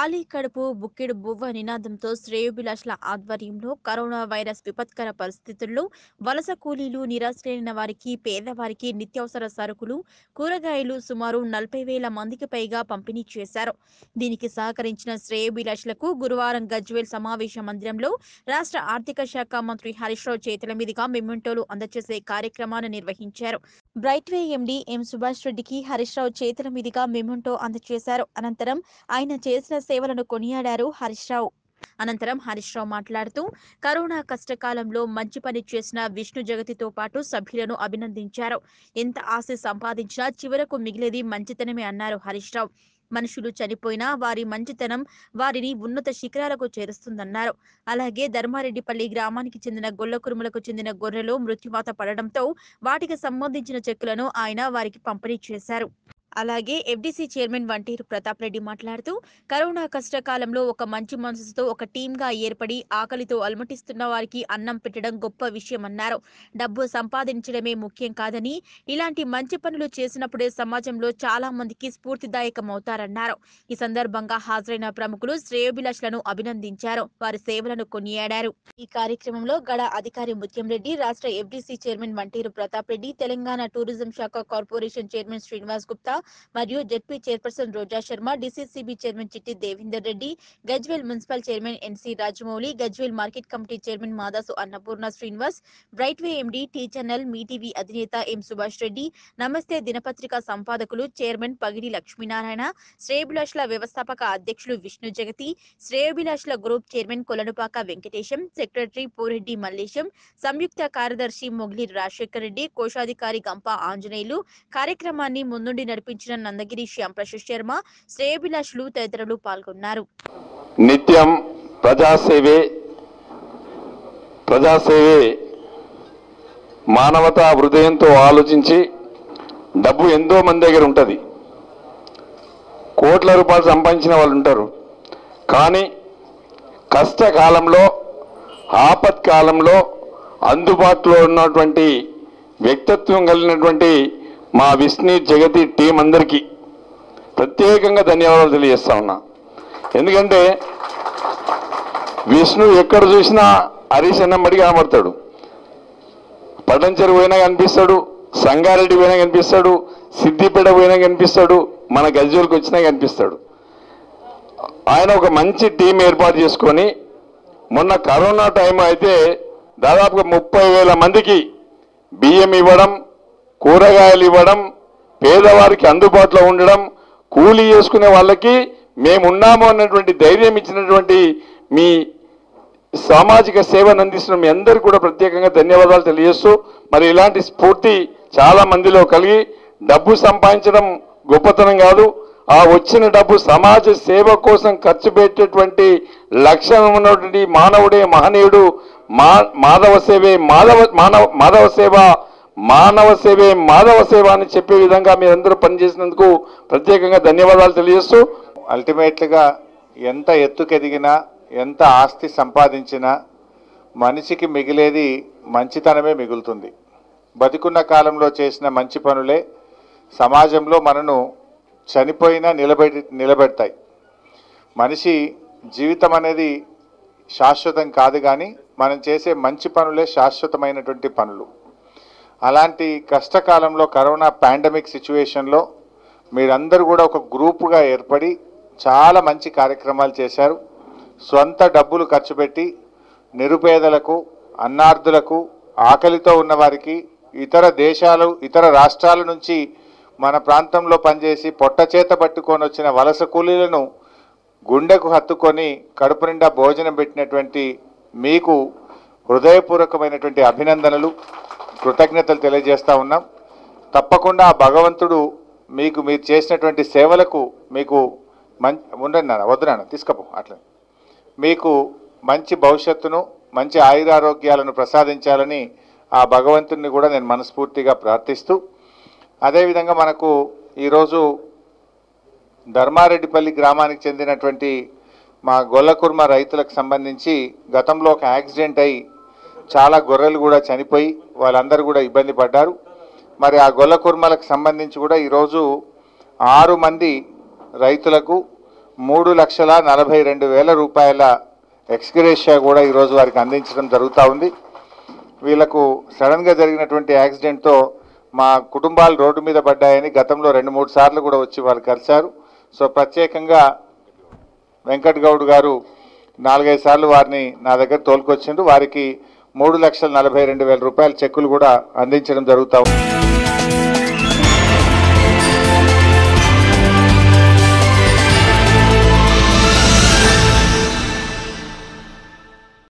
ఖాళీ కడుపు బుక్కెడు బువ్వ నినాదంతో శ్రేయోభిలాషుల ఆధ్వర్యంలో కరోనా వైరస్ విపత్కర పరిస్థితుల్లో వలస కూలీలు నిరాశ్రయైన వారికి పేదవారికి నిత్యావసర సరుకులు కూరగాయలు సుమారు నలభై వేల మందికి పైగా పంపిణీ చేశారు దీనికి సహకరించిన శ్రేయోభిలాషులకు గురువారం గజ్వేల్ సమావేశ మందిరంలో రాష్ట్ర ఆర్థిక శాఖ మంత్రి హరీష్ రావు చేతుల మీదుగా మెమెంటోలు అందజేసే కార్యక్రమాన్ని నిర్వహించారు బ్రైట్వే ఎండీ ఎం సుభాష్ రెడ్డికి హరీష్ రావు చేతుల మీదుగా మెమెంటో అందజేశారు అనంతరం ఆయన చేసిన సేవలను కొనియాడారు హరీష్ రావు అనంతరం హరీష్ రావు మాట్లాడుతూ కరోనా కష్టకాలంలో మంచి పని చేసిన విష్ణు జగతితో పాటు సభ్యులను అభినందించారు ఎంత ఆస్తి సంపాదించినా చివరకు మిగిలేది మంచితనమే అన్నారు హరీష్ రావు మనుషులు చనిపోయినా వారి మంచితనం వారిని ఉన్నత శిఖరాలకు చేరుస్తుందన్నారు అలాగే ధర్మారెడ్డిపల్లి గ్రామానికి చెందిన గొల్లకురుములకు చెందిన గొర్రెలు మృత్యువాత పడడంతో వాటికి సంబంధించిన చెక్కులను ఆయన వారికి పంపిణీ చేశారు అలాగే ఎఫ్డీసీ చైర్మన్ వంటేరు ప్రతాప్ రెడ్డి మాట్లాడుతూ కరోనా కష్టకాలంలో ఒక మంచి మనసుతో ఒక టీంగా ఏర్పడి ఆకలితో అలమటిస్తున్న వారికి అన్నం పెట్టడం గొప్ప విషయమన్నారు డబ్బు సంపాదించడమే ముఖ్యం కాదని ఇలాంటి మంచి పనులు చేసినప్పుడే సమాజంలో చాలా మందికి స్ఫూర్తిదాయకమవుతారన్నారు ఈ సందర్భంగా హాజరైన ప్రముఖులు శ్రేయోభిలాషులను అభినందించారు వారి సేవలను కొనియాడారు ఈ కార్యక్రమంలో గడ అధికారి ముత్యం రెడ్డి రాష్ట్ర FDC chairman Vanteru Pratap Reddy Telangana tourism శాఖ కార్పొరేషన్ చైర్మన్ శ్రీనివాస్ గుప్తా మరియు ZP chairperson Roja Sharma DCCB chairman Chitti Devender Reddy Gajwel municipal chairman NC Rajamouli Gajwel market committee chairman Madasu Annapurna Srinivas Brightway MD T channel Mee TV అధినేత ఎం సుభాష్ రెడ్డి నమస్తే దినపత్రిక సంపాదకులు చైర్మన్ పగిడి లక్ష్మీనారాయణ శ్రేయభిలాషుల వ్యవస్థాపక అధ్యక్షులు విష్ణు జగతి శ్రేయభిలాషుల group chairman Kolanupaka Venkatesham secretary Pureddy Mallesham సంయుక్త కార్యదర్శి మొగిలి రాజశేఖర్ రెడ్డి కోశాధికారి గంప ఆంజనేయులు కార్యక్రమాన్ని ముందుండి నడిపించిన నందగిరి శ్యాంప్రశు శర్మ శ్రేయభిలాషులు తదితరులు పాల్గొన్నారు నిత్యం ప్రజాసేవే ప్రజాసేవే మానవతా హృదయంతో ఆలోచించి డబ్బు ఎంతో మంది దగ్గర ఉంటుంది కోట్ల రూపాయలు సంపాదించిన వాళ్ళు ఉంటారు కానీ కష్టకాలంలో ఆపత్కాలంలో అందుబాటులో ఉన్నటువంటి వ్యక్తిత్వం కలిగినటువంటి మా విష్ణు జగతి టీం అందరికీ ప్రత్యేకంగా ధన్యవాదాలు తెలియజేస్తా ఉన్నా ఎందుకంటే విష్ణు ఎక్కడ చూసినా హరీష్ అన్నమ్మడిగా కనబడతాడు పటంచెరు పోయినా కనిపిస్తాడు సంగారెడ్డి పోయినా కనిపిస్తాడు సిద్దిపేట పోయినా కనిపిస్తాడు మన గజ్జోలికి వచ్చినా కనిపిస్తాడు ఆయన ఒక మంచి టీం ఏర్పాటు చేసుకొని మొన్న కరోనా టైం అయితే దాదాపుగా ముప్పై వేల మందికి బియ్యం ఇవ్వడం కూరగాయలు ఇవ్వడం పేదవారికి అందుబాటులో ఉండడం కూలీ చేసుకునే వాళ్ళకి మేమున్నాము అన్నటువంటి ధైర్యం ఇచ్చినటువంటి మీ సామాజిక సేవను అందిస్తున్న మీ అందరికీ కూడా ప్రత్యేకంగా ధన్యవాదాలు తెలియజేస్తూ మరి ఇలాంటి స్ఫూర్తి చాలా మందిలో కలిగి డబ్బు సంపాదించడం గొప్పతనం కాదు ఆ వచ్చిన డబ్బు సమాజ సేవ కోసం ఖర్చు పెట్టేటువంటి లక్షణం ఉన్నటువంటి మానవుడే మహనీయుడు మా మాధవ సేవే మాధవ మానవ మాధవ సేవ మానవ సేవే మాధవ సేవ అని చెప్పే విధంగా మీరందరూ పనిచేసినందుకు ప్రత్యేకంగా ధన్యవాదాలు తెలియజేస్తూ అల్టిమేట్గా ఎంత ఎత్తుకెదిగినా ఎంత ఆస్తి సంపాదించినా మనిషికి మిగిలేది మంచితనమే మిగులుతుంది బతికున్న కాలంలో చేసిన మంచి పనులే సమాజంలో మనను చనిపోయినా నిలబెట్టి నిలబెడతాయి మనిషి జీవితం అనేది శాశ్వతం కాదు కానీ మనం చేసే మంచి పనులే శాశ్వతమైనటువంటి పనులు అలాంటి కష్టకాలంలో కరోనా పాండమిక్ సిచ్యువేషన్లో మీరందరూ కూడా ఒక గ్రూపుగా ఏర్పడి చాలా మంచి కార్యక్రమాలు చేశారు సొంత డబ్బులు ఖర్చు పెట్టి నిరుపేదలకు అన్నార్థులకు ఆకలితో ఉన్నవారికి ఇతర దేశాలు ఇతర రాష్ట్రాల నుంచి మన ప్రాంతంలో పనిచేసి పొట్ట చేత పట్టుకొని వచ్చిన వలస కూలీలను గుండెకు హత్తుకొని కడుపు నిండా భోజనం పెట్టినటువంటి మీకు హృదయపూర్వకమైనటువంటి అభినందనలు కృతజ్ఞతలు తెలియజేస్తా ఉన్నాం తప్పకుండా ఆ భగవంతుడు మీకు మీరు చేసినటువంటి సేవలకు మీకు మం ఉండండి నాన్న వద్దు నాన్న తీసుకపో అట్లా మీకు మంచి భవిష్యత్తును మంచి ఆయురారోగ్యాలను ప్రసాదించాలని ఆ భగవంతుడిని కూడా నేను మనస్ఫూర్తిగా ప్రార్థిస్తూ అదేవిధంగా మనకు ఈరోజు ధర్మారెడ్డిపల్లి గ్రామానికి చెందినటువంటి మా గొల్లకుర్మ రైతులకు సంబంధించి గతంలో ఒక యాక్సిడెంట్ అయి చాలా గొర్రెలు కూడా చనిపోయి వాళ్ళందరూ కూడా ఇబ్బంది పడ్డారు మరి ఆ గొల్ల కుర్మలకు సంబంధించి కూడా ఈరోజు ఆరు మంది రైతులకు మూడు లక్షల నలభై రెండు వేల రూపాయల ఎక్స్గ్రేషియా కూడా ఈరోజు వారికి అందించడం జరుగుతూ ఉంది వీళ్ళకు సడన్గా జరిగినటువంటి యాక్సిడెంట్తో మా కుటుంబాలు రోడ్డు మీద పడ్డాయని గతంలో రెండు మూడు సార్లు కూడా వచ్చి వాళ్ళు కలిశారు సో ప్రత్యేకంగా వెంకట్ గౌడ్ గారు నాలుగైదు సార్లు వారిని నా దగ్గర తోలుకొచ్చిండ్రు వారికి మూడు లక్షల నలభై రెండు వేల రూపాయల చెక్కులు కూడా అందించడం జరుగుతూ ఉంది